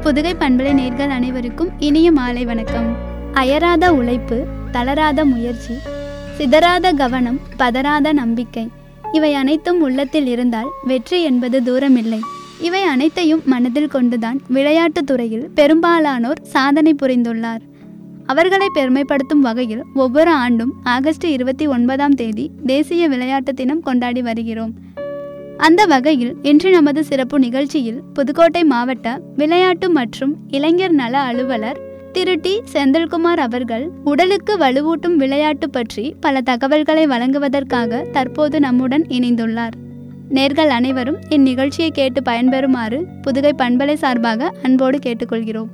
புதுகை பண்பலை நேர்கள் அனைவருக்கும் இனிய மாலை வணக்கம் அயராத உழைப்பு தளராத முயற்சி சிதறாத கவனம் பதறாத நம்பிக்கை இவை அனைத்தும் உள்ளத்தில் இருந்தால் வெற்றி என்பது தூரமில்லை இவை அனைத்தையும் மனதில் கொண்டுதான் விளையாட்டுத் துறையில் பெரும்பாலானோர் சாதனை புரிந்துள்ளார் அவர்களை பெருமைப்படுத்தும் வகையில் ஒவ்வொரு ஆண்டும் ஆகஸ்ட் இருபத்தி ஒன்பதாம் தேதி தேசிய விளையாட்டு தினம் கொண்டாடி வருகிறோம் அந்த வகையில் இன்று நமது சிறப்பு நிகழ்ச்சியில் புதுக்கோட்டை மாவட்ட விளையாட்டு மற்றும் இளைஞர் நல அலுவலர் திரு டி செந்தில்குமார் அவர்கள் உடலுக்கு வலுவூட்டும் விளையாட்டு பற்றி பல தகவல்களை வழங்குவதற்காக தற்போது நம்முடன் இணைந்துள்ளார் நேர்கள் அனைவரும் இந்நிகழ்ச்சியை கேட்டு பயன்பெறுமாறு புதுகை பண்பலை சார்பாக அன்போடு கேட்டுக்கொள்கிறோம்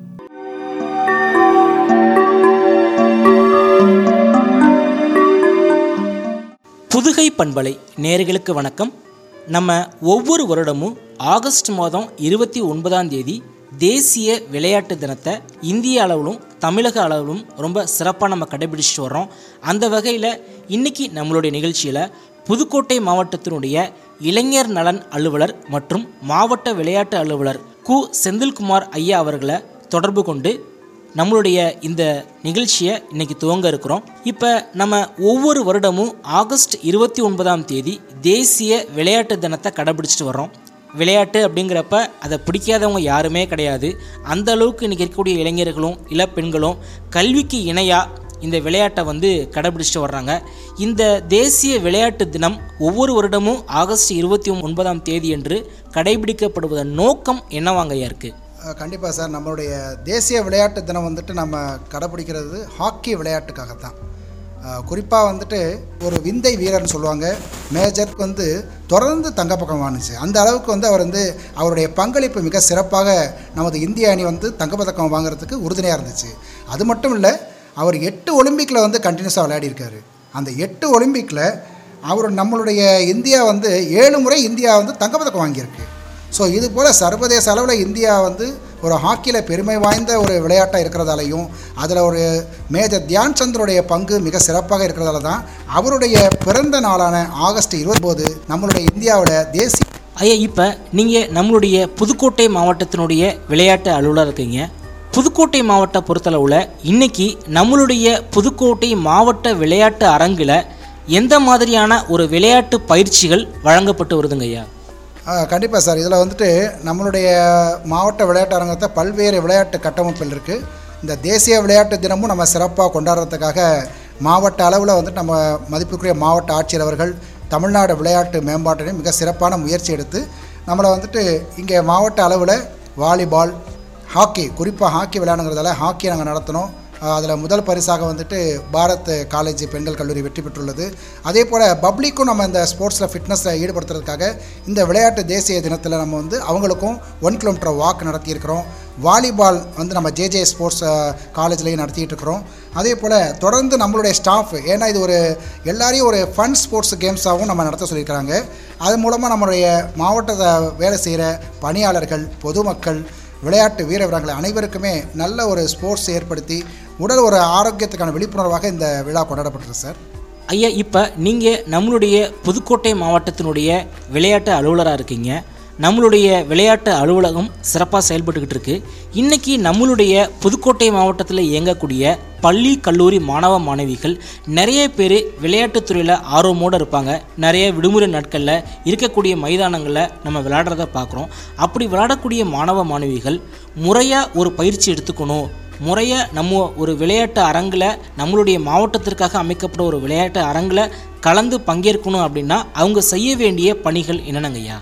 புதுகை பண்பலை நேர்களுக்கு வணக்கம் நம்ம ஒவ்வொரு வருடமும் ஆகஸ்ட் மாதம் இருபத்தி ஒன்பதாம் தேதி தேசிய விளையாட்டு தினத்தை இந்திய அளவிலும் தமிழக அளவிலும் ரொம்ப சிறப்பாக நம்ம கடைபிடிச்சிட்டு வர்றோம் அந்த வகையில் இன்னைக்கு நம்மளுடைய நிகழ்ச்சியில் புதுக்கோட்டை மாவட்டத்தினுடைய இளைஞர் நலன் அலுவலர் மற்றும் மாவட்ட விளையாட்டு அலுவலர் கு செந்தில்குமார் ஐயா அவர்களை தொடர்பு கொண்டு நம்மளுடைய இந்த நிகழ்ச்சியை இன்னைக்கு துவங்க இருக்கிறோம் இப்போ நம்ம ஒவ்வொரு வருடமும் ஆகஸ்ட் இருபத்தி ஒன்பதாம் தேதி தேசிய விளையாட்டு தினத்தை கடைபிடிச்சிட்டு வர்றோம் விளையாட்டு அப்படிங்கிறப்ப அதை பிடிக்காதவங்க யாருமே கிடையாது அந்த அளவுக்கு இன்றைக்கி இருக்கக்கூடிய இளைஞர்களும் இளப்பெண்களும் கல்விக்கு இணையாக இந்த விளையாட்டை வந்து கடைபிடிச்சிட்டு வர்றாங்க இந்த தேசிய விளையாட்டு தினம் ஒவ்வொரு வருடமும் ஆகஸ்ட் இருபத்தி ஒன்பதாம் தேதி என்று கடைபிடிக்கப்படுவதன் நோக்கம் என்னவாங்கய்யா இருக்குது கண்டிப்பாக சார் நம்மளுடைய தேசிய விளையாட்டு தினம் வந்துட்டு நம்ம கடைப்பிடிக்கிறது ஹாக்கி விளையாட்டுக்காகத்தான் குறிப்பாக வந்துட்டு ஒரு விந்தை வீரர்னு சொல்லுவாங்க மேஜருக்கு வந்து தொடர்ந்து தங்கப்பக்கம் வாங்குச்சு அந்த அளவுக்கு வந்து அவர் வந்து அவருடைய பங்களிப்பு மிக சிறப்பாக நமது இந்திய அணி வந்து தங்கப்பதக்கம் வாங்குறதுக்கு உறுதுணையாக இருந்துச்சு அது மட்டும் இல்லை அவர் எட்டு ஒலிம்பிக்கில் வந்து கண்டினியூஸாக விளையாடியிருக்காரு அந்த எட்டு ஒலிம்பிக்கில் அவர் நம்மளுடைய இந்தியா வந்து ஏழு முறை இந்தியா வந்து தங்கப்பதக்கம் வாங்கியிருக்கு ஸோ இது போல் சர்வதேச அளவில் இந்தியா வந்து ஒரு ஹாக்கியில் பெருமை வாய்ந்த ஒரு விளையாட்டாக இருக்கிறதாலையும் அதில் ஒரு மேஜர் தியான் சந்தருடைய பங்கு மிக சிறப்பாக இருக்கிறதால தான் அவருடைய பிறந்த நாளான ஆகஸ்ட் இருபத்தொம்போது நம்மளுடைய இந்தியாவில் தேசிய ஐயா இப்போ நீங்கள் நம்மளுடைய புதுக்கோட்டை மாவட்டத்தினுடைய விளையாட்டு அலுவலர் இருக்கீங்க புதுக்கோட்டை மாவட்ட பொறுத்தளவில் இன்னைக்கு நம்மளுடைய புதுக்கோட்டை மாவட்ட விளையாட்டு அரங்கில் எந்த மாதிரியான ஒரு விளையாட்டு பயிற்சிகள் வழங்கப்பட்டு வருதுங்க ஐயா கண்டிப்பாக சார் இதில் வந்துட்டு நம்மளுடைய மாவட்ட விளையாட்டு அரங்கத்தை பல்வேறு விளையாட்டு கட்டமைப்பில் இருக்குது இந்த தேசிய விளையாட்டு தினமும் நம்ம சிறப்பாக கொண்டாடுறதுக்காக மாவட்ட அளவில் வந்துட்டு நம்ம மதிப்புக்குரிய மாவட்ட ஆட்சியர் அவர்கள் தமிழ்நாடு விளையாட்டு மேம்பாட்டினையும் மிக சிறப்பான முயற்சி எடுத்து நம்மளை வந்துட்டு இங்கே மாவட்ட அளவில் வாலிபால் ஹாக்கி குறிப்பாக ஹாக்கி விளையாடுங்கிறதால ஹாக்கி நாங்கள் நடத்தினோம் அதில் முதல் பரிசாக வந்துட்டு பாரத் காலேஜ் பெண்கள் கல்லூரி வெற்றி பெற்றுள்ளது அதே போல் பப்ளிக்கும் நம்ம இந்த ஸ்போர்ட்ஸில் ஃபிட்னஸில் ஈடுபடுத்துறதுக்காக இந்த விளையாட்டு தேசிய தினத்தில் நம்ம வந்து அவங்களுக்கும் ஒன் கிலோமீட்டர் வாக் நடத்தியிருக்கிறோம் வாலிபால் வந்து நம்ம ஜேஜே ஸ்போர்ட்ஸ் காலேஜ்லேயும் நடத்திட்டு இருக்கிறோம் அதே போல் தொடர்ந்து நம்மளுடைய ஸ்டாஃப் ஏன்னா இது ஒரு எல்லாரையும் ஒரு ஃபன் ஸ்போர்ட்ஸ் கேம்ஸாகவும் நம்ம நடத்த சொல்லியிருக்கிறாங்க அது மூலமாக நம்மளுடைய மாவட்டத்தை வேலை செய்கிற பணியாளர்கள் பொதுமக்கள் விளையாட்டு வீர வீரர்கள் அனைவருக்குமே நல்ல ஒரு ஸ்போர்ட்ஸ் ஏற்படுத்தி உடல் ஒரு ஆரோக்கியத்துக்கான விழிப்புணர்வாக இந்த விழா கொண்டாடப்பட்டிருக்கு சார் ஐயா இப்போ நீங்கள் நம்மளுடைய புதுக்கோட்டை மாவட்டத்தினுடைய விளையாட்டு அலுவலராக இருக்கீங்க நம்மளுடைய விளையாட்டு அலுவலகம் சிறப்பாக செயல்பட்டுக்கிட்டு இருக்கு இன்றைக்கி நம்மளுடைய புதுக்கோட்டை மாவட்டத்தில் இயங்கக்கூடிய பள்ளி கல்லூரி மாணவ மாணவிகள் நிறைய பேர் விளையாட்டுத்துறையில் ஆர்வமோடு இருப்பாங்க நிறைய விடுமுறை நாட்களில் இருக்கக்கூடிய மைதானங்களில் நம்ம விளையாடுறத பார்க்குறோம் அப்படி விளையாடக்கூடிய மாணவ மாணவிகள் முறையாக ஒரு பயிற்சி எடுத்துக்கணும் முறையாக நம்ம ஒரு விளையாட்டு அரங்கில் நம்மளுடைய மாவட்டத்திற்காக அமைக்கப்பட்ட ஒரு விளையாட்டு அரங்கில் கலந்து பங்கேற்கணும் அப்படின்னா அவங்க செய்ய வேண்டிய பணிகள் என்னென்னங்கய்யா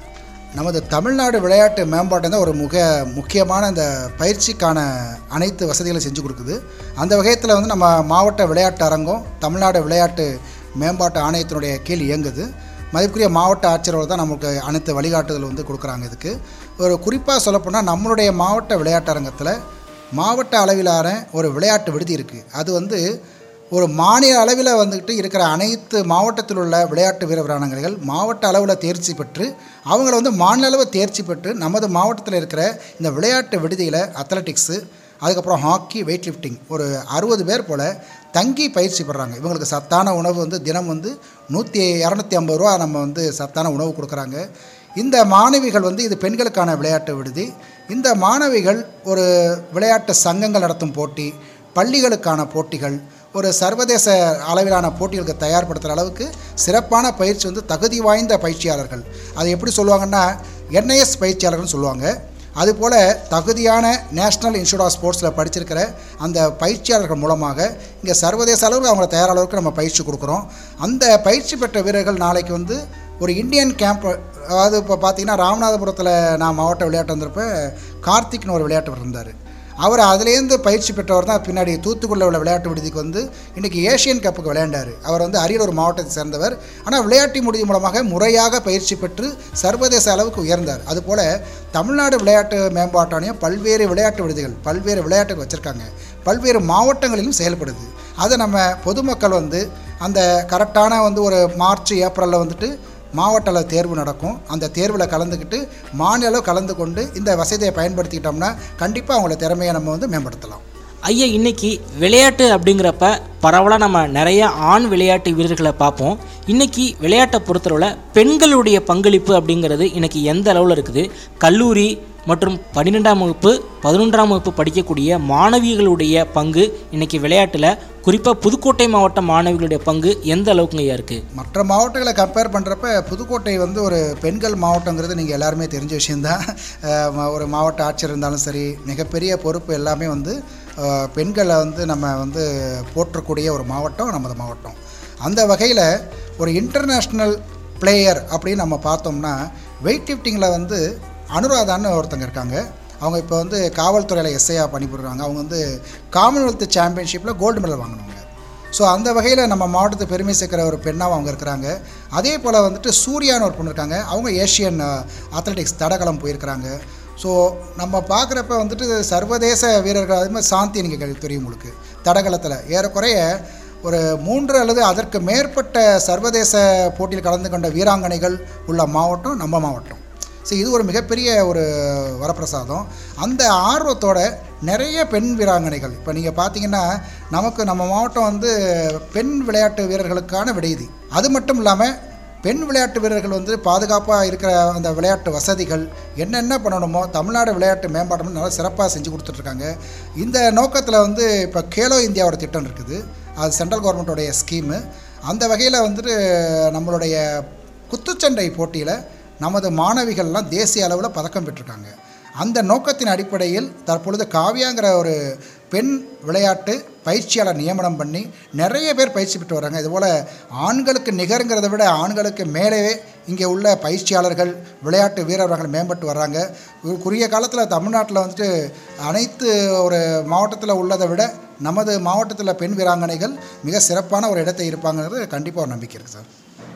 நமது தமிழ்நாடு விளையாட்டு மேம்பாட்டு தான் ஒரு மிக முக்கியமான இந்த பயிற்சிக்கான அனைத்து வசதிகளும் செஞ்சு கொடுக்குது அந்த வகையத்தில் வந்து நம்ம மாவட்ட விளையாட்டு அரங்கம் தமிழ்நாடு விளையாட்டு மேம்பாட்டு ஆணையத்தினுடைய கீழ் இயங்குது மதிப்புக்குரிய மாவட்ட ஆட்சியர்கள் தான் நமக்கு அனைத்து வழிகாட்டுதல் வந்து கொடுக்குறாங்க இதுக்கு ஒரு குறிப்பாக சொல்லப்போனால் நம்மளுடைய மாவட்ட விளையாட்டு அரங்கத்தில் மாவட்ட அளவிலான ஒரு விளையாட்டு விடுதி இருக்குது அது வந்து ஒரு மாநில அளவில் வந்துக்கிட்டு இருக்கிற அனைத்து மாவட்டத்தில் உள்ள விளையாட்டு வீர வீராங்கனைகள் மாவட்ட அளவில் தேர்ச்சி பெற்று அவங்கள வந்து மாநில அளவில் தேர்ச்சி பெற்று நமது மாவட்டத்தில் இருக்கிற இந்த விளையாட்டு விடுதியில் அத்லட்டிக்ஸு அதுக்கப்புறம் ஹாக்கி வெயிட் லிஃப்டிங் ஒரு அறுபது பேர் போல் தங்கி பயிற்சி பெறாங்க இவங்களுக்கு சத்தான உணவு வந்து தினம் வந்து நூற்றி இரநூத்தி ஐம்பது ரூபா நம்ம வந்து சத்தான உணவு கொடுக்குறாங்க இந்த மாணவிகள் வந்து இது பெண்களுக்கான விளையாட்டு விடுதி இந்த மாணவிகள் ஒரு விளையாட்டு சங்கங்கள் நடத்தும் போட்டி பள்ளிகளுக்கான போட்டிகள் ஒரு சர்வதேச அளவிலான போட்டிகளுக்கு தயார்படுத்துகிற அளவுக்கு சிறப்பான பயிற்சி வந்து தகுதி வாய்ந்த பயிற்சியாளர்கள் அது எப்படி சொல்லுவாங்கன்னா என்ஐஎஸ் பயிற்சியாளர்கள்னு சொல்லுவாங்க அதுபோல் தகுதியான நேஷ்னல் இன்ஸ்டியூட் ஆஃப் ஸ்போர்ட்ஸில் படிச்சிருக்கிற அந்த பயிற்சியாளர்கள் மூலமாக இங்கே சர்வதேச அளவில் அவங்கள தயார் அளவுக்கு நம்ம பயிற்சி கொடுக்குறோம் அந்த பயிற்சி பெற்ற வீரர்கள் நாளைக்கு வந்து ஒரு இந்தியன் கேம்ப் அதாவது இப்போ பார்த்தீங்கன்னா ராமநாதபுரத்தில் நான் மாவட்ட விளையாட்டு வந்திருப்ப கார்த்திக்னு ஒரு விளையாட்டு இருந்தார் அவர் அதுலேருந்து பயிற்சி பெற்றவர் தான் பின்னாடி தூத்துக்குடியில் உள்ள விளையாட்டு விடுதிக்கு வந்து இன்றைக்கி ஏஷியன் கப்புக்கு விளையாண்டார் அவர் வந்து அரியலூர் மாவட்டத்தை சேர்ந்தவர் ஆனால் விளையாட்டு முடிவு மூலமாக முறையாக பயிற்சி பெற்று சர்வதேச அளவுக்கு உயர்ந்தார் அதுபோல் தமிழ்நாடு விளையாட்டு மேம்பாட்டு ஆணையம் பல்வேறு விளையாட்டு விடுதிகள் பல்வேறு விளையாட்டுகள் வச்சுருக்காங்க பல்வேறு மாவட்டங்களிலும் செயல்படுது அதை நம்ம பொதுமக்கள் வந்து அந்த கரெக்டான வந்து ஒரு மார்ச் ஏப்ரலில் வந்துட்டு மாவட்ட அளவு தேர்வு நடக்கும் அந்த தேர்வில் கலந்துக்கிட்டு மாநில அளவு கலந்து கொண்டு இந்த வசதியை பயன்படுத்திக்கிட்டோம்னா கண்டிப்பாக அவங்கள திறமையை நம்ம வந்து மேம்படுத்தலாம் ஐயா இன்னைக்கு விளையாட்டு அப்படிங்கிறப்ப பரவலாக நம்ம நிறைய ஆண் விளையாட்டு வீரர்களை பார்ப்போம் இன்னைக்கு விளையாட்டை பொறுத்தளவில் பெண்களுடைய பங்களிப்பு அப்படிங்கிறது இன்னைக்கு எந்த அளவில் இருக்குது கல்லூரி மற்றும் பன்னிரெண்டாம் வகுப்பு பதினொன்றாம் வகுப்பு படிக்கக்கூடிய மாணவிகளுடைய பங்கு இன்னைக்கு விளையாட்டில் குறிப்பாக புதுக்கோட்டை மாவட்ட மாணவிகளுடைய பங்கு எந்த அளவுக்குங்க ஐயா இருக்குது மற்ற மாவட்டங்களை கம்பேர் பண்ணுறப்ப புதுக்கோட்டை வந்து ஒரு பெண்கள் மாவட்டங்கிறது நீங்கள் எல்லாருமே தெரிஞ்ச விஷயந்தான் அஹ் ம- ஒரு மாவட்ட ஆட்சியர் இருந்தாலும் சரி மிகப்பெரிய பொறுப்பு எல்லாமே வந்து அஹ், பெண்களை வந்து நம்ம வந்து போற்றக்கூடிய ஒரு மாவட்டம் நமது மாவட்டம் அந்த வகையில் ஒரு இன்டர்நேஷ்னல் பிளேயர் அப்படின்னு நம்ம பார்த்தோம்னா வெயிட் லிஃப்டிங்கில் வந்து அனுராதான்னு ஒருத்தங்க இருக்காங்க அவங்க இப்போ வந்து காவல்துறையில் எஸ்ஐயாக பணிபுரிறாங்க அவங்க வந்து காமன்வெல்த் சாம்பியன்ஷிப்பில் கோல்டு மெடல் வாங்கினவங்க ஸோ அந்த வகையில் நம்ம மாவட்டத்துக்கு பெருமை சேர்க்குற ஒரு பெண்ணாக அவங்க இருக்கிறாங்க அதே போல் வந்துட்டு சூர்யான்னு ஒரு பொண்ணு இருக்காங்க அவங்க ஏஷியன் அத்லெட்டிக்ஸ் தடகளம் போயிருக்கிறாங்க ஸோ நம்ம பார்க்குறப்ப வந்துட்டு சர்வதேச வீரர்கள் அது மாதிரி சாந்தி நீங்கள் தெரியும் உங்களுக்கு தடகளத்தில் ஏறக்குறைய ஒரு மூன்று அல்லது அதற்கு மேற்பட்ட சர்வதேச போட்டியில் கலந்து கொண்ட வீராங்கனைகள் உள்ள மாவட்டம் நம்ம மாவட்டம் ஸோ இது ஒரு மிகப்பெரிய ஒரு வரப்பிரசாதம் அந்த ஆர்வத்தோட நிறைய பெண் வீராங்கனைகள் இப்போ நீங்கள் பார்த்தீங்கன்னா நமக்கு நம்ம மாவட்டம் வந்து பெண் விளையாட்டு வீரர்களுக்கான விடுதி அது மட்டும் இல்லாமல் பெண் விளையாட்டு வீரர்கள் வந்து பாதுகாப்பாக இருக்கிற அந்த விளையாட்டு வசதிகள் என்னென்ன பண்ணணுமோ தமிழ்நாடு விளையாட்டு மேம்பாட்டு நல்லா சிறப்பாக செஞ்சு கொடுத்துட்ருக்காங்க இந்த நோக்கத்தில் வந்து இப்போ கேலோ இந்தியாவோட திட்டம் இருக்குது அது சென்ட்ரல் கவர்மெண்ட்டோடைய ஸ்கீமு அந்த வகையில் வந்துட்டு நம்மளுடைய குத்துச்சண்டை போட்டியில் நமது மாணவிகள்லாம் தேசிய அளவில் பதக்கம் பெற்றிருக்காங்க அந்த நோக்கத்தின் அடிப்படையில் தற்பொழுது காவியாங்கிற ஒரு பெண் விளையாட்டு பயிற்சியாளர் நியமனம் பண்ணி நிறைய பேர் பயிற்சி பெற்று வராங்க இதுபோல் ஆண்களுக்கு நிகருங்கிறத விட ஆண்களுக்கு மேலேயே இங்கே உள்ள பயிற்சியாளர்கள் விளையாட்டு வீரர்கள் மேம்பட்டு வர்றாங்க ஒரு குறுகிய காலத்தில் தமிழ்நாட்டில் வந்துட்டு அனைத்து ஒரு மாவட்டத்தில் உள்ளதை விட நமது மாவட்டத்தில் பெண் வீராங்கனைகள் மிக சிறப்பான ஒரு இடத்தை இருப்பாங்கிறது கண்டிப்பாக ஒரு நம்பிக்கை இருக்குது சார்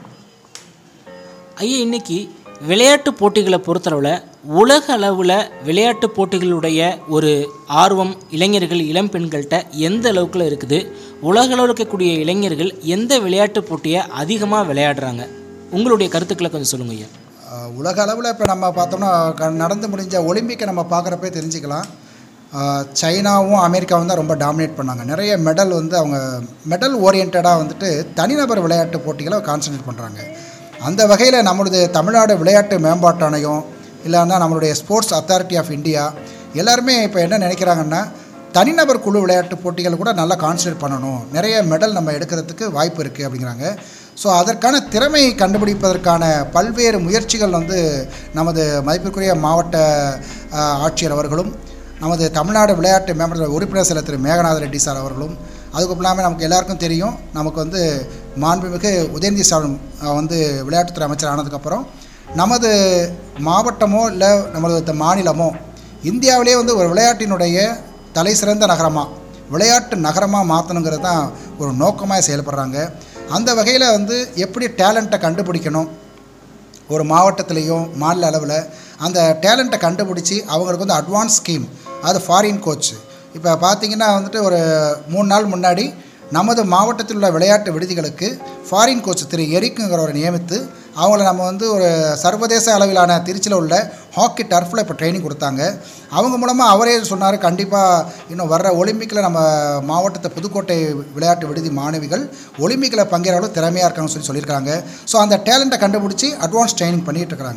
ஐயா இன்னைக்கு விளையாட்டு போட்டிகளை பொறுத்தளவில் உலக அளவில் விளையாட்டு போட்டிகளுடைய ஒரு ஆர்வம் இளைஞர்கள் இளம் பெண்கள்கிட்ட எந்த அளவுக்குள்ள இருக்குது உலக அளவில் இருக்கக்கூடிய இளைஞர்கள் எந்த விளையாட்டு போட்டியை அதிகமாக விளையாடுறாங்க உங்களுடைய கருத்துக்களை கொஞ்சம் சொல்லுங்க ஐயா அஹ் உலக அளவில் இப்போ நம்ம பார்த்தோம்னா க- நடந்து முடிஞ்ச ஒலிம்பிக்கை நம்ம பார்க்குறப்பே தெரிஞ்சுக்கலாம் அஹ் சைனாவும் அமெரிக்காவும் தான் ரொம்ப டாமினேட் பண்ணாங்க நிறைய மெடல் வந்து அவங்க மெடல் ஓரியன்டாக வந்துட்டு தனிநபர் விளையாட்டு போட்டிகளை கான்சன்ட்ரேட் பண்ணுறாங்க அந்த வகையில் நம்மளது தமிழ்நாடு விளையாட்டு மேம்பாட்டு ஆணையம் இல்லைன்னா நம்மளுடைய ஸ்போர்ட்ஸ் அத்தாரிட்டி ஆஃப் இந்தியா எல்லாருமே இப்போ என்ன நினைக்கிறாங்கன்னா தனிநபர் குழு விளையாட்டு போட்டிகள் கூட நல்லா கான்சன்ட்ரேட் பண்ணணும் நிறைய மெடல் நம்ம எடுக்கிறதுக்கு வாய்ப்பு இருக்குது அப்படிங்கிறாங்க ஸோ அதற்கான திறமையை கண்டுபிடிப்பதற்கான பல்வேறு முயற்சிகள் வந்து நமது மதிப்பிற்குரிய மாவட்ட ஆஹ், ஆட்சியர் அவர்களும் நமது தமிழ்நாடு விளையாட்டு மேம்பாட்டு உறுப்பினர் சில திரு மேகநாத ரெட்டி சார் அவர்களும் அதுக்கு இல்லாமல் நமக்கு எல்லாருக்கும் தெரியும் நமக்கு வந்து மாண்புமிகு உதயநிதி ஸ்டாலின் ஆஹ், வந்து விளையாட்டுத்துறை அமைச்சர் ஆனதுக்கப்புறம் நமது மாவட்டமோ இல்லை நமது த- மாநிலமோ இந்தியாவிலே வந்து ஒரு விளையாட்டினுடைய தலை சிறந்த நகரமாக விளையாட்டு நகரமாக மாற்றணுங்கிறது தான் ஒரு நோக்கமாக செயல்படுறாங்க அந்த வகையில் வந்து எப்படி டேலண்ட்டை கண்டுபிடிக்கணும் ஒரு மாவட்டத்திலையும் மாநில அளவில் அந்த டேலண்ட்டை கண்டுபிடிச்சி அவங்களுக்கு வந்து அட்வான்ஸ் ஸ்கீம் அது ஃபாரின் கோச் இப்போ பார்த்தீங்கன்னா வந்துட்டு ஒரு மூணு நாள் முன்னாடி நமது மாவட்டத்தில் உள்ள விளையாட்டு விடுதிகளுக்கு ஃபாரின் கோச் திரு எரிக்குங்கிறவரை நியமித்து அவங்கள நம்ம வந்து ஒரு சர்வதேச அளவிலான திருச்சியில் உள்ள ஹாக்கி டர்ஃபில் இப்போ ட்ரைனிங் கொடுத்தாங்க அவங்க மூலமாக அவரே சொன்னார் கண்டிப்பாக இன்னும் வர்ற ஒலிம்பிக்கில் நம்ம மாவட்டத்தை புதுக்கோட்டை விளையாட்டு விடுதி மாணவிகள் ஒலிம்பிக்கில் பங்கேற அளவு திறமையாக இருக்காங்கன்னு சொல்லி சொல்லியிருக்காங்க ஸோ அந்த டேலண்ட்டை கண்டுபிடிச்சி அட்வான்ஸ் ட்ரைனிங் பண்ணிகிட்டு இருக்கிறாங்க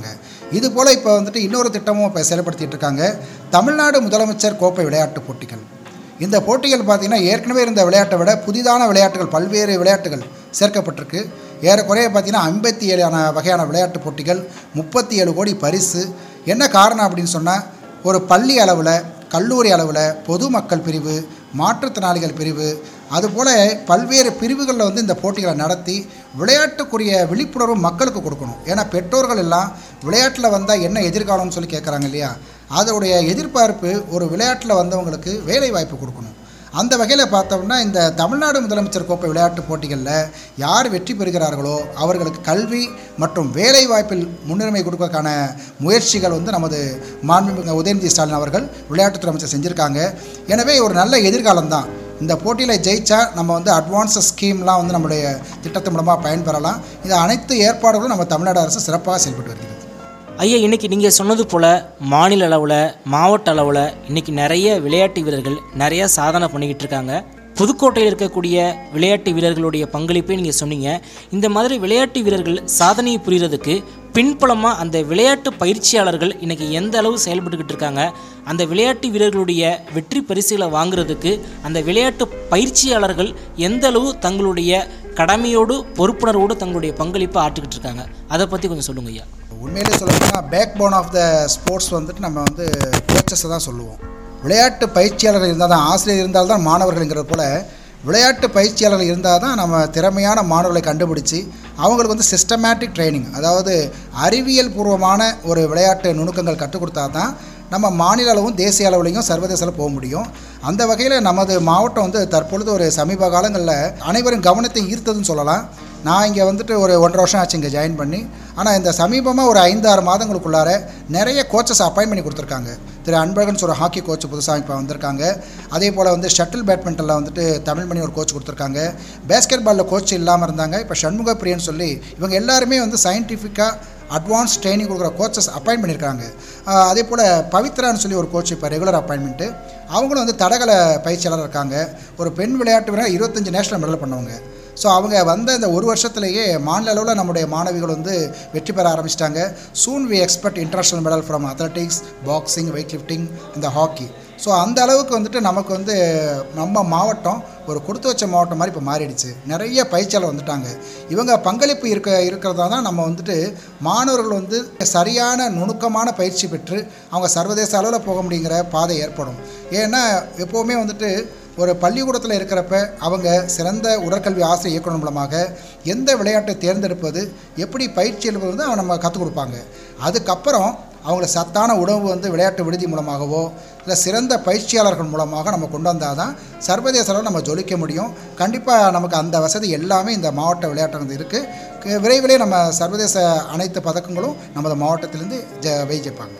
இது போல் இப்போ வந்துட்டு இன்னொரு திட்டமும் இப்போ செயல்படுத்திட்டு இருக்காங்க தமிழ்நாடு முதலமைச்சர் கோப்பை விளையாட்டுப் போட்டிகள் இந்த போட்டிகள் பார்த்திங்கன்னா ஏற்கனவே இருந்த விளையாட்டை விட புதிதான விளையாட்டுகள் பல்வேறு விளையாட்டுகள் சேர்க்கப்பட்டிருக்கு ஏறக்குறைய பார்த்திங்கன்னா ஐம்பத்தி ஏழான வகையான விளையாட்டுப் போட்டிகள் முப்பத்தி ஏழு கோடி பரிசு என்ன காரணம் அப்படின்னு சொன்னால் ஒரு பள்ளி அளவில் கல்லூரி அளவில் பொதுமக்கள் பிரிவு மாற்றுத்திறனாளிகள் பிரிவு அதுபோல் பல்வேறு பிரிவுகளில் வந்து இந்த போட்டிகளை நடத்தி விளையாட்டுக்குரிய விழிப்புணர்வு மக்களுக்கு கொடுக்கணும் ஏன்னா பெற்றோர்கள் எல்லாம் விளையாட்டில் வந்தால் என்ன எதிர்காலம்னு சொல்லி கேட்குறாங்க இல்லையா அதோடைய எதிர்பார்ப்பு ஒரு விளையாட்டில் வந்தவங்களுக்கு வேலை வாய்ப்பு கொடுக்கணும் அந்த வகையில் பார்த்தோம்னா இந்த தமிழ்நாடு முதலமைச்சர் கோப்பை விளையாட்டுப் போட்டிகளில் யார் வெற்றி பெறுகிறார்களோ அவர்களுக்கு கல்வி மற்றும் வேலை வாய்ப்பில் முன்னுரிமை கொடுப்பதற்கான முயற்சிகள் வந்து நமது மாண்புமிகு உதயநிதி ஸ்டாலின் அவர்கள் விளையாட்டுத்துறை அமைச்சர் செஞ்சுருக்காங்க எனவே ஒரு நல்ல எதிர்காலம் தான் இந்த போட்டியில் ஜெயிச்சா நம்ம வந்து அட்வான்ஸ் ஸ்கீம்லாம் வந்து நம்மளுடைய திட்டத்தின் மூலமாக பயன்பெறலாம் இது அனைத்து ஏற்பாடுகளும் நம்ம தமிழ்நாடு அரசு சிறப்பாக செயல்பட்டு வருகிறது ஐயா இன்னைக்கு நீங்கள் சொன்னது போல் மாநில அளவில் மாவட்ட அளவில் இன்னைக்கு நிறைய விளையாட்டு வீரர்கள் நிறைய சாதனை பண்ணிக்கிட்டு இருக்காங்க புதுக்கோட்டையில் இருக்கக்கூடிய விளையாட்டு வீரர்களுடைய பங்களிப்பை நீங்கள் சொன்னீங்க இந்த மாதிரி விளையாட்டு வீரர்கள் சாதனையை புரியறதுக்கு பின்புலமாக அந்த விளையாட்டு பயிற்சியாளர்கள் இன்னைக்கு எந்த அளவு செயல்பட்டுக்கிட்டு இருக்காங்க அந்த விளையாட்டு வீரர்களுடைய வெற்றி பரிசுகளை வாங்குறதுக்கு அந்த விளையாட்டு பயிற்சியாளர்கள் எந்த அளவு தங்களுடைய கடமையோடு பொறுப்புணர்வோடு தங்களுடைய பங்களிப்பை ஆற்றிக்கிட்டு இருக்காங்க அதை பற்றி கொஞ்சம் சொல்லுங்க ஐயா உண்மையிலே சொல்லணும்னா backbone of the sports வந்துட்டு நம்ம வந்து கோச்சஸை தான் சொல்லுவோம் விளையாட்டு பயிற்சியாளர்கள் இருந்தால் தான் ஆசிரியர் இருந்தால் தான் மாணவர்கள்ங்கிறது போல் விளையாட்டு பயிற்சியாளர்கள் இருந்தால் தான் நம்ம திறமையான மாணவர்களை கண்டுபிடிச்சி அவங்களுக்கு வந்து சிஸ்டமேட்டிக் ட்ரைனிங் அதாவது அறிவியல் பூர்வமான ஒரு விளையாட்டு நுணுக்கங்கள் கற்றுக் கொடுத்தா தான் நம்ம மாநில அளவும் தேசிய அளவுலையும் சர்வதேச அளவு போக முடியும் அந்த வகையில் நமது மாவட்டம் வந்து தற்பொழுது ஒரு சமீப காலங்களில் அனைவரும் கவனத்தை ஈர்த்ததுன்னு சொல்லலாம் நான் இங்கே வந்துட்டு ஒரு ஒன்றரை வருஷம் ஆச்சு இங்கே ஜாயின் பண்ணி ஆனால் இந்த சமீபமாக ஒரு ஐந்து ஆறு மாதங்களுக்குள்ளார நிறைய கோச்சஸ் அப்பாயின் பண்ணி கொடுத்துருக்காங்க திரு அன்பழகன் ஒரு ஹாக்கி கோச் புதுசாக இப்போ வந்திருக்காங்க அதே போல் வந்து ஷட்டில் பேட்மிண்டனில் வந்துட்டு தமிழ்மணி ஒரு கோச் கொடுத்துருக்காங்க பேஸ்கெட் பாலில் கோச் இல்லாமல் இருந்தாங்க இப்போ சண்முக பிரியன்னு சொல்லி இவங்க எல்லாருமே வந்து சயின்டிஃபிக்காக அட்வான்ஸ் ட்ரைனிங் கொடுக்குற கோச்சஸ் அப்பாயின் பண்ணியிருக்காங்க ஆஹ் அதே போல் பவித்ரான்னு சொல்லி ஒரு கோச் இப்போ ரெகுலர் அப்பாயின்மெண்ட்டு அவங்களும் வந்து தடகள பயிற்சியாளர் இருக்காங்க ஒரு பெண் விளையாட்டு வீரர் இருபத்தஞ்சி நேஷனல் மெடல் பண்ணவங்க ஸோ அவங்க வந்த இந்த ஒரு வருஷத்துலேயே மாநில அளவில் நம்முடைய மாணவிகள் வந்து வெற்றி பெற ஆரம்பிச்சிட்டாங்க soon we expect international medal from athletics boxing weightlifting இந்த ஹாக்கி ஸோ அந்த அளவுக்கு வந்துட்டு நமக்கு வந்து நம்ம மாவட்டம் ஒரு கொடுத்து வச்ச மாவட்டம் மாதிரி இப்போ மாறிடுச்சு நிறைய பயிற்சியாளர் வந்துட்டாங்க இவங்க பங்களிப்பு இருக்க இருக்கிறதா தான் நம்ம வந்துட்டு மாணவர்கள் வந்து சரியான நுணுக்கமான பயிற்சி பெற்று அவங்க சர்வதேச அளவில் போக முடியுங்கிற பாதை ஏற்படும் ஏன்னா எப்போவுமே வந்துட்டு ஒரு பள்ளிக்கூடத்தில் இருக்கிறப்ப அவங்க சிறந்த உடற்கல்வி ஆசிரியர் இயக்குனர் மூலமாக எந்த விளையாட்டை தேர்ந்தெடுப்பது எப்படி பயிற்சி எழுப்பது வந்து அவங்க நம்ம கற்றுக் கொடுப்பாங்க அதுக்கப்புறம் அவங்கள சத்தான உணவு வந்து விளையாட்டு விடுதி மூலமாகவோ இல்லை சிறந்த பயிற்சியாளர்கள் மூலமாக நம்ம கொண்டு வந்தால் தான் சர்வதேச அளவில் நம்ம ஜொலிக்க முடியும் கண்டிப்பாக நமக்கு அந்த வசதி எல்லாமே இந்த மாவட்ட விளையாட்டு இருக்குது விரைவிலே நம்ம சர்வதேச அனைத்து பதக்கங்களும் நமது மாவட்டத்திலேருந்து ஜ வெயிச்சிருப்பாங்க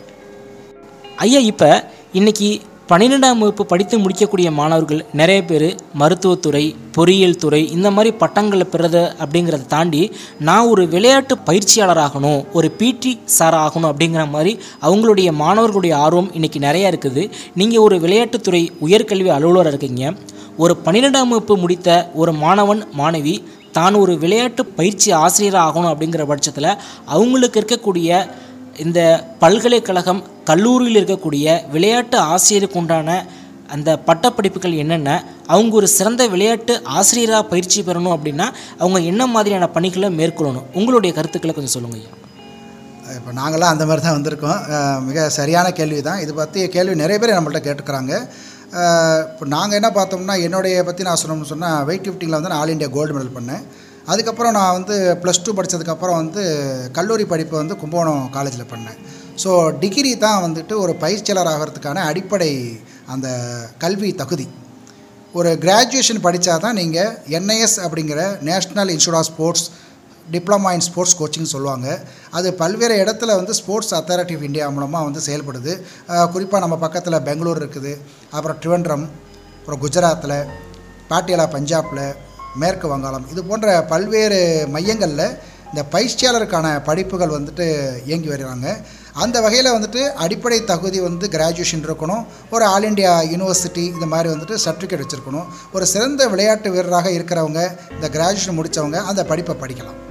ஐயா இப்போ இன்னைக்கு பன்னிரெண்டாம் வகுப்பு படித்து முடிக்கக்கூடிய மாணவர்கள் நிறைய பேர் மருத்துவத்துறை பொறியியல் துறை இந்த மாதிரி பட்டங்களை பெறது அப்படிங்கிறத தாண்டி நான் ஒரு விளையாட்டு பயிற்சியாளராகணும் ஒரு பிடி சார் ஆகணும் அப்படிங்கிற மாதிரி அவங்களுடைய மாணவர்களுடைய ஆர்வம் இன்னைக்கு நிறையா இருக்குது நீங்கள் ஒரு விளையாட்டுத்துறை உயர்கல்வி அலுவலராக இருக்கீங்க ஒரு பன்னிரெண்டாம் வகுப்பு முடித்த ஒரு மாணவன் மாணவி தான் ஒரு விளையாட்டு பயிற்சி ஆசிரியராக ஆகணும் அப்படிங்கிற பட்சத்தில் அவங்களுக்கு இருக்கக்கூடிய இந்த பல்கலைக்கழகம் கல்லூரியில் இருக்கக்கூடிய விளையாட்டு ஆசிரியருக்கு உண்டான அந்த பட்டப்படிப்புகள் என்னென்ன அவங்க ஒரு சிறந்த விளையாட்டு ஆசிரியராக பயிற்சி பெறணும் அப்படின்னா அவங்க என்ன மாதிரியான பணிகளை மேற்கொள்ளணும் உங்களுடைய கருத்துக்களை கொஞ்சம் சொல்லுங்க ஐயா இப்போ நாங்களாம் அந்த மாதிரி தான் வந்திருக்கோம் அஹ் மிக சரியான கேள்வி தான் இது பற்றி கேள்வி நிறைய பேர் நம்மள்ட்ட கேட்டுக்கிறாங்க அஹ் இப்போ நாங்கள் என்ன பார்த்தோம்னா என்னுடைய பற்றி நான் சொல்லணும்னு சொன்னால் வெயிட் லிஃப்டிங்கில் வந்து நான் ஆல் இண்டியா கோல்டு மெடல் பண்ணேன் அதுக்கப்புறம் நான் வந்து ப்ளஸ் டூ படித்ததுக்கப்புறம் வந்து கல்லூரி படிப்பு வந்து கும்பகோணம் காலேஜில் பண்ணேன் ஸோ டிகிரி தான் வந்துட்டு ஒரு பயிற்சியாளர் ஆகிறதுக்கான அடிப்படை அந்த கல்வி தகுதி ஒரு கிராஜுவேஷன் படித்தா தான் நீங்கள் என்ஐஎஸ் அப்படிங்கிற national institute of sports diploma in sports coaching சொல்லுவாங்க அது பல்வேறு இடத்துல வந்து ஸ்போர்ட்ஸ் அத்தாரிட்டி ஆஃப் இந்தியா மூலமாக வந்து செயல்படுது குறிப்பாக நம்ம பக்கத்தில் பெங்களூர் இருக்குது அப்புறம் ட்ரிவண்ட்ரம் அப்புறம் குஜராத்தில் பாட்டியாலா பஞ்சாபில் மேற்கு வங்காளம் இது போன்ற பல்வேறு மையங்களில் இந்த பயிற்சியாளருக்கான படிப்புகள் வந்துட்டு இயங்கி வருகிறாங்க அந்த வகையில் வந்துட்டு அடிப்படை தகுதி வந்து கிராஜுவேஷன் இருக்கணும் ஒரு ஆல் இண்டியா யூனிவர்சிட்டி இந்த மாதிரி வந்துட்டு சர்டிஃபிகேட் வச்சுருக்கணும் ஒரு சிறந்த விளையாட்டு வீரராக இருக்கிறவங்க இந்த கிராஜுவேஷன் முடித்தவங்க அந்த படிப்பை படிக்கலாம்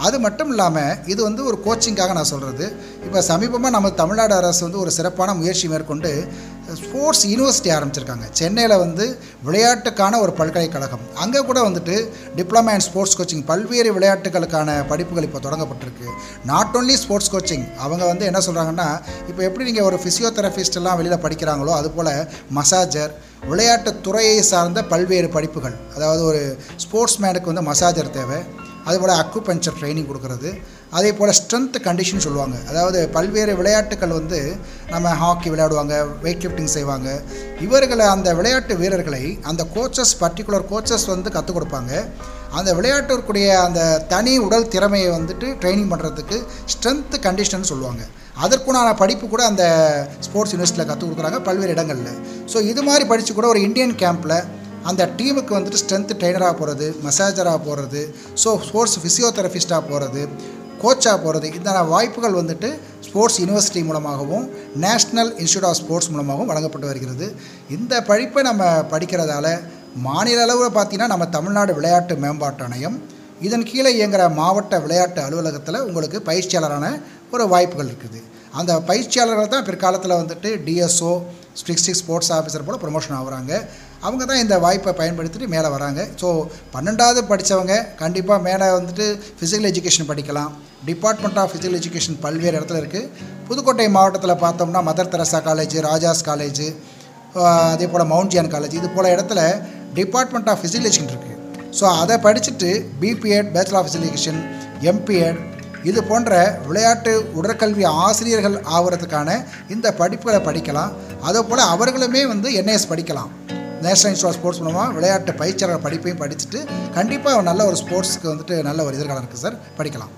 அது மட்டும் இல்லாமல் இது வந்து ஒரு கோச்சிங்காக நான் சொல்கிறது இப்போ சமீபமாக நம்ம தமிழ்நாடு அரசு வந்து ஒரு சிறப்பான முயற்சி மேற்கொண்டு ஸ்போர்ட்ஸ் யூனிவர்சிட்டி ஆரம்பிச்சிருக்காங்க சென்னையில் வந்து விளையாட்டுக்கான ஒரு பல்கலைக்கழகம் அங்கே கூட வந்துட்டு டிப்ளமா அண்ட் ஸ்போர்ட்ஸ் கோச்சிங் பல்வேறு விளையாட்டுகளுக்கான படிப்புகள் இப்போ தொடங்கப்பட்டிருக்கு நாட் ஓன்லி ஸ்போர்ட்ஸ் கோச்சிங் அவங்க வந்து என்ன சொல்கிறாங்கன்னா இப்போ எப்படி நீங்கள் ஒரு ஃபிசியோதெரபிஸ்ட் எல்லாம் வெளியில் படிக்கிறாங்களோ அதுபோல் மசாஜர் விளையாட்டு துறையை சார்ந்த பல்வேறு படிப்புகள் அதாவது ஒரு ஸ்போர்ட்ஸ் மேனுக்கு வந்து மசாஜர் தேவை அதுபோல் அக்குபஞ்சர் ட்ரைனிங் கொடுக்கறது அதே போல் ஸ்ட்ரென்த் கண்டிஷன் சொல்லுவாங்க அதாவது பல்வேறு விளையாட்டுகள் வந்து நம்ம ஹாக்கி விளையாடுவாங்க வெயிட் லிஃப்டிங் செய்வாங்க இவர்களை அந்த விளையாட்டு வீரர்களை அந்த கோச்சஸ் பர்டிகுலர் கோச்சஸ் வந்து கற்றுக் கொடுப்பாங்க அந்த விளையாட்டிற்குரிய அந்த தனி உடல் திறமையை வந்துட்டு ட்ரைனிங் பண்ணுறதுக்கு ஸ்ட்ரென்த் கண்டிஷன் சொல்லுவாங்க அதற்குண்டான படிப்பு கூட அந்த ஸ்போர்ட்ஸ் யூனிவர்சிட்டியில் கற்றுக் கொடுக்குறாங்க பல்வேறு இடங்களில் ஸோ இது மாதிரி படித்து கூட ஒரு இந்தியன் கேம்பில் அந்த டீமுக்கு வந்துட்டு ஸ்ட்ரென்த் ட்ரெயினராக போகிறது மசாஜராக போகிறது ஸோ ஸ்போர்ட்ஸ் ஃபிசியோதெரபிஸ்ட்டாக போகிறது கோச்சாக போகிறது இந்த வாய்ப்புகள் வந்துட்டு ஸ்போர்ட்ஸ் யூனிவர்சிட்டி மூலமாகவும் நேஷ்னல் இன்ஸ்டியூட் ஆஃப் ஸ்போர்ட்ஸ் மூலமாகவும் வழங்கப்பட்டு வருகிறது இந்த படிப்பை நம்ம படிக்கிறதால மாநில அளவில் பார்த்திங்கன்னா நம்ம தமிழ்நாடு விளையாட்டு மேம்பாட்டு ஆணையம் இதன் கீழே இயங்குகிற மாவட்ட விளையாட்டு அலுவலகத்தில் உங்களுக்கு பயிற்சியாளரான ஒரு வாய்ப்புகள் இருக்குது அந்த பயிற்சியாளர்கள் தான் பிற்காலத்தில் வந்துட்டு டிஎஸ்ஓ டிஸ்ட்ரிக்ட் ஸ்போர்ட்ஸ் ஆஃபீஸர் போல் ப்ரொமோஷன் ஆகுறாங்க அவங்க தான் இந்த வாய்ப்பை பயன்படுத்திட்டு மேலே வராங்க ஸோ பன்னெண்டாவது படித்தவங்க கண்டிப்பாக மேலே வந்துட்டு ஃபிசிக்கல் எஜுகேஷன் படிக்கலாம் டிபார்ட்மெண்ட் ஆஃப் ஃபிசிக்கல் எஜுகேஷன் பல்வேறு இடத்துல இருக்குது புதுக்கோட்டை மாவட்டத்தில் பார்த்தோம்னா Mother Teresa college Raja's college அதே போல் மவுண்ட் ஜியான் காலேஜ் இது போல் இடத்துல டிபார்ட்மெண்ட் ஆஃப் ஃபிசிக்கல் எஜுகேஷன் இருக்குது ஸோ அதை படிச்சுட்டு B P Ed bachelor of physical education M P Ed இது போன்ற விளையாட்டு உடற்கல்வி ஆசிரியர்கள் ஆகிறதுக்கான இந்த படிப்புகளை படிக்கலாம் அதே போல் அவர்களுமே வந்து என்ஐஎஸ் படிக்கலாம் நேஷனல் இன்ஸ்டியூட் ஆஃப் ஸ்போர்ட்ஸ் மூலமாக விளையாட்டு பயிற்சியாளர் படிப்பையும் படிச்சுட்டு கண்டிப்பாக நல்ல ஒரு ஸ்போர்ட்ஸ்க்கு வந்துட்டு நல்ல ஒரு எதிர்காலம் இருக்குது சார் படிக்கலாம்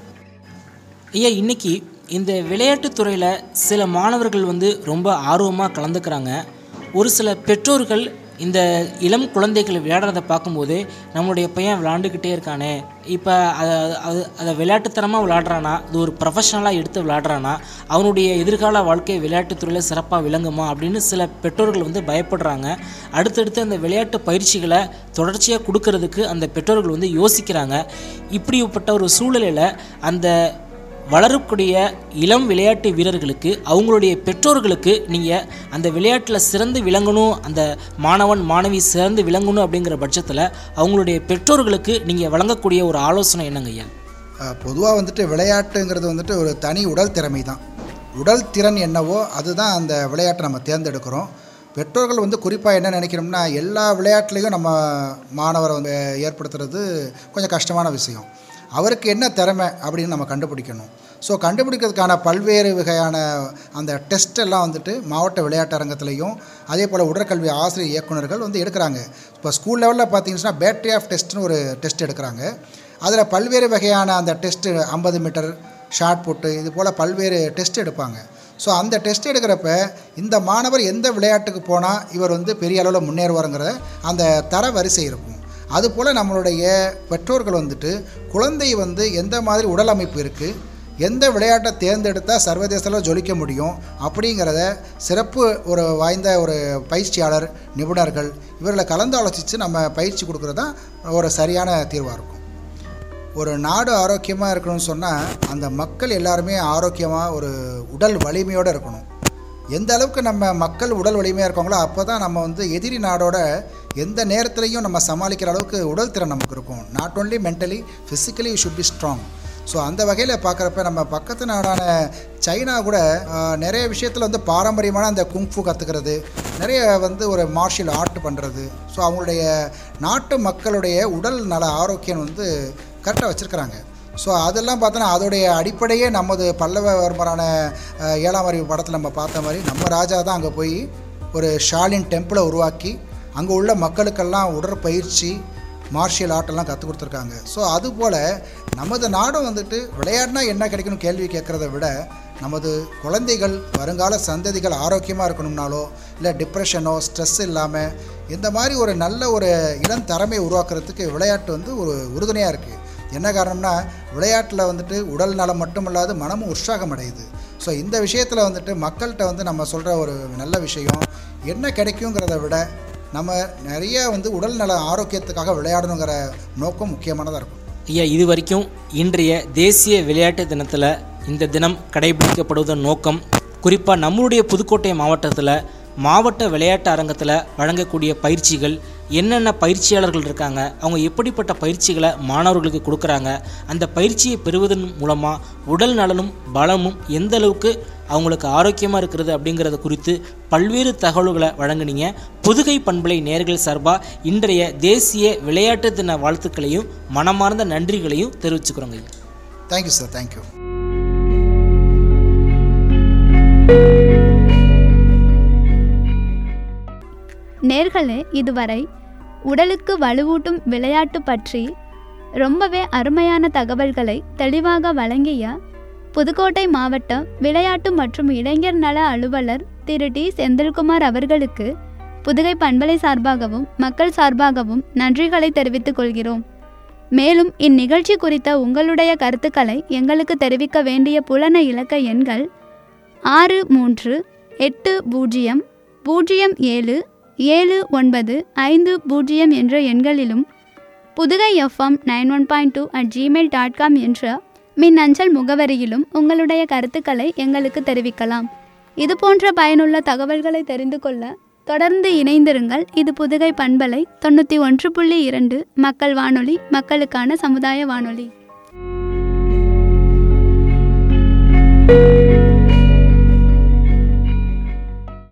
ஐயா இன்னைக்கு இந்த விளையாட்டுத் துறையில் சில மாணவர்கள் வந்து ரொம்ப ஆர்வமாக கலந்துக்கிறாங்க ஒரு சில பெற்றோர்கள் இந்த இளம் குழந்தைகள் விளையாடுறத பார்க்கும்போது நம்மளுடைய பையன் விளாண்டுக்கிட்டே இருக்கானே இப்போ அதை அது அதை விளையாட்டுத்தனமாக விளையாடுறானா அது ஒரு ப்ரொஃபஷனலாக எடுத்து விளையாடுறானா அவனுடைய எதிர்கால வாழ்க்கை விளையாட்டுத்துறையில் சிறப்பாக விளங்குமா அப்படின்னு சில பெற்றோர்கள் வந்து பயப்படுறாங்க அடுத்தடுத்து அந்த விளையாட்டு பயிற்சிகளை தொடர்ச்சியாக கொடுக்கறதுக்கு அந்த பெற்றோர்கள் வந்து யோசிக்கிறாங்க இப்படிப்பட்ட ஒரு சூழ்நிலையில் அந்த வளரக்கூடிய இளம் விளையாட்டு வீரர்களுக்கு அவங்களுடைய பெற்றோர்களுக்கு நீங்கள் அந்த விளையாட்டில் சிறந்து விளங்கணும் அந்த மாணவன் மாணவி சிறந்து விளங்கணும் அப்படிங்கிற பட்சத்தில் அவங்களுடைய பெற்றோர்களுக்கு நீங்கள் வழங்கக்கூடிய ஒரு ஆலோசனை என்னங்க ஐயா பொதுவாக வந்துட்டு விளையாட்டுங்கிறது வந்துட்டு ஒரு தனி உடல் திறமை தான் உடல் திறன் என்னவோ அதுதான் அந்த விளையாட்டை நம்ம தேர்ந்தெடுக்கிறோம் பெற்றோர்கள் வந்து குறிப்பாக என்ன நினைக்கிறோம்னா எல்லா விளையாட்டுலேயும் நம்ம மாணவரை வந்து ஏற்படுத்துறது கொஞ்சம் கஷ்டமான விஷயம் அவருக்கு என்ன திறமை அப்படின்னு நம்ம கண்டுபிடிக்கணும் ஸோ கண்டுபிடிக்கிறதுக்கான பல்வேறு வகையான அந்த டெஸ்ட் எல்லாம் வந்துட்டு மாவட்ட விளையாட்டு அரங்கத்துலேயும் அதே போல் உடற்கல்வி ஆசிரியர் இயக்குனர்கள் வந்து எடுக்கிறாங்க இப்போ ஸ்கூல் லெவலில் பார்த்தீங்கன்னா பேட்டரி ஆஃப் டெஸ்ட்னு ஒரு டெஸ்ட் எடுக்கிறாங்க அதில் பல்வேறு வகையான அந்த டெஸ்ட்டு ஐம்பது மீட்டர் ஷார்ட் புட்டு இது போல் பல்வேறு டெஸ்ட் எடுப்பாங்க ஸோ அந்த டெஸ்ட் எடுக்கிறப்ப இந்த மாணவர் எந்த விளையாட்டுக்கு போனால் இவர் வந்து பெரிய அளவில் முன்னேறுவாருங்கிற அந்த தர வரிசை இருக்கும் அதுபோல் நம்மளுடைய பெற்றோர்கள் வந்துட்டு குழந்தை வந்து எந்த மாதிரி உடல் அமைப்பு இருக்குது எந்த விளையாட்டை தேர்ந்தெடுத்தால் சர்வதேசத்தில் ஜொலிக்க முடியும் அப்படிங்கிறத சிறப்பு ஒரு வாய்ந்த ஒரு பயிற்சியாளர் நிபுணர்கள் இவர்களை கலந்து ஆலோசித்து நம்ம பயிற்சி கொடுக்குறது தான் ஒரு சரியான தீர்வாக இருக்கும் ஒரு நாடு ஆரோக்கியமாக இருக்கணும்னு சொன்னால் அந்த மக்கள் எல்லாருமே ஆரோக்கியமாக ஒரு உடல் வலிமையோடு இருக்கணும் எந்த அளவுக்கு நம்ம மக்கள் உடல் வலிமையாக இருக்காங்களோ அப்போ தான் நம்ம வந்து எதிரி நாடோட எந்த நேரத்துலையும் நம்ம சமாளிக்கிற அளவுக்கு உடல் திறன் நமக்கு இருக்கும் not only mentally physically should be strong so அந்த வகையில் பார்க்குறப்ப நம்ம பக்கத்து நாடான சைனா கூட ஆஹ், நிறைய விஷயத்தில் வந்து பாரம்பரியமான அந்த குங்ஃபு கற்றுக்கிறது நிறைய வந்து ஒரு மார்ஷியல் ஆர்ட் பண்ணுறது ஸோ அவங்களுடைய நாட்டு மக்களுடைய உடல் நல ஆரோக்கியம் வந்து கரெக்டாக வச்சுருக்கிறாங்க ஸோ அதெல்லாம் பார்த்தோன்னா அதோடைய அடிப்படையே நமது பல்லவவர்மரான அஹ், ஏழாம் அறிவு படத்தில் நம்ம பார்த்த மாதிரி நம்ம ராஜா தான் அங்கே போய் ஒரு ஷாலின் டெம்பிளை உருவாக்கி அங்கே உள்ள மக்களுக்கெல்லாம் உடற்பயிற்சி மார்ஷியல் ஆர்ட்டெல்லாம் கற்றுக் கொடுத்துருக்காங்க ஸோ அதுபோல் நமது நாடும் வந்துட்டு விளையாடினா என்ன கிடைக்கணும் கேள்வி கேட்குறத விட நமது குழந்தைகள் வருங்கால சந்ததிகள் ஆரோக்கியமாக இருக்கணும்னாலோ இல்லை டிப்ரெஷனோ ஸ்ட்ரெஸ் இல்லாமல் இந்த மாதிரி ஒரு நல்ல ஒரு இளம் திறமையை உருவாக்குறதுக்கு விளையாட்டு வந்து ஒரு உறுதுணையாக இருக்குது என்ன காரணம்னா விளையாட்டில் வந்துட்டு உடல் நலம் மட்டும் இல்லாது மனமும் உற்சாகம் அடையுது ஸோ இந்த விஷயத்தில் வந்துட்டு மக்கள்கிட்ட வந்து நம்ம சொல்கிற ஒரு நல்ல விஷயம் என்ன கிடைக்குங்கிறத விட நம்ம நிறைய வந்து உடல் நல ஆரோக்கியத்துக்காக விளையாடணுங்கிற நோக்கம் முக்கியமானதாக இருக்கும் ஐயா இது வரைக்கும் இன்றைய தேசிய விளையாட்டு தினத்தில் இந்த தினம் கடைபிடிக்கப்படுவதன் நோக்கம் குறிப்பாக நம்மளுடைய புதுக்கோட்டை மாவட்டத்தில் மாவட்ட விளையாட்டு அரங்கத்தில் வழங்கக்கூடிய பயிற்சிகள் என்னென்ன பயிற்சியாளர்கள் இருக்காங்க அவங்க எப்படிப்பட்ட பயிற்சிகளை மாணவர்களுக்கு கொடுக்குறாங்க அந்த பயிற்சியை பெறுவதன் மூலமாக உடல் நலனும் பலமும் எந்த அளவுக்கு அவங்களுக்கு ஆரோக்கியமாக இருக்கிறது அப்படிங்கிறத குறித்து பல்வேறு தகவல்களை வழங்குனீங்க புதுகை பண்பலை நேர்கள் சார்பாக இன்றைய தேசிய விளையாட்டு தின வாழ்த்துக்களையும் மனமார்ந்த நன்றிகளையும் தெரிவிச்சுக்கிறோங்க ஐயா தேங்க்யூ சார் தேங்க்யூ நேர்களே இதுவரை உடலுக்கு வலுவூட்டும் விளையாட்டு பற்றி ரொம்பவே அருமையான தகவல்களை தெளிவாக வழங்கிய புதுக்கோட்டை மாவட்ட விளையாட்டு மற்றும் இளைஞர் நல அலுவலர் திரு டி செந்தில்குமார் அவர்களுக்கு புதுகை பண்பலை சார்பாகவும் மக்கள் சார்பாகவும் நன்றிகளை தெரிவித்துக் கொள்கிறோம் மேலும் இந்நிகழ்ச்சி குறித்த உங்களுடைய கருத்துக்களை எங்களுக்கு தெரிவிக்க வேண்டிய புலன இலக்க எண்கள் ஆறு மூன்று எட்டு பூஜ்ஜியம் பூஜ்ஜியம் ஏழு ஏழு ஒன்பது ஐந்து பூஜ்ஜியம் என்ற எண்களிலும் Pudukai F M nine one point two at Gmail dot com என்ற மின்னஞ்சல் முகவரியிலும் உங்களுடைய கருத்துக்களை எங்களுக்கு தெரிவிக்கலாம் இது போன்ற பயனுள்ள தகவல்களை தெரிந்து கொள்ள தொடர்ந்து இணைந்திருங்கள் இது புதுகை பண்பலை தொண்ணூற்றி ஒன்று புள்ளி இரண்டு மக்கள் வானொலி மக்களுக்கான சமுதாய வானொலி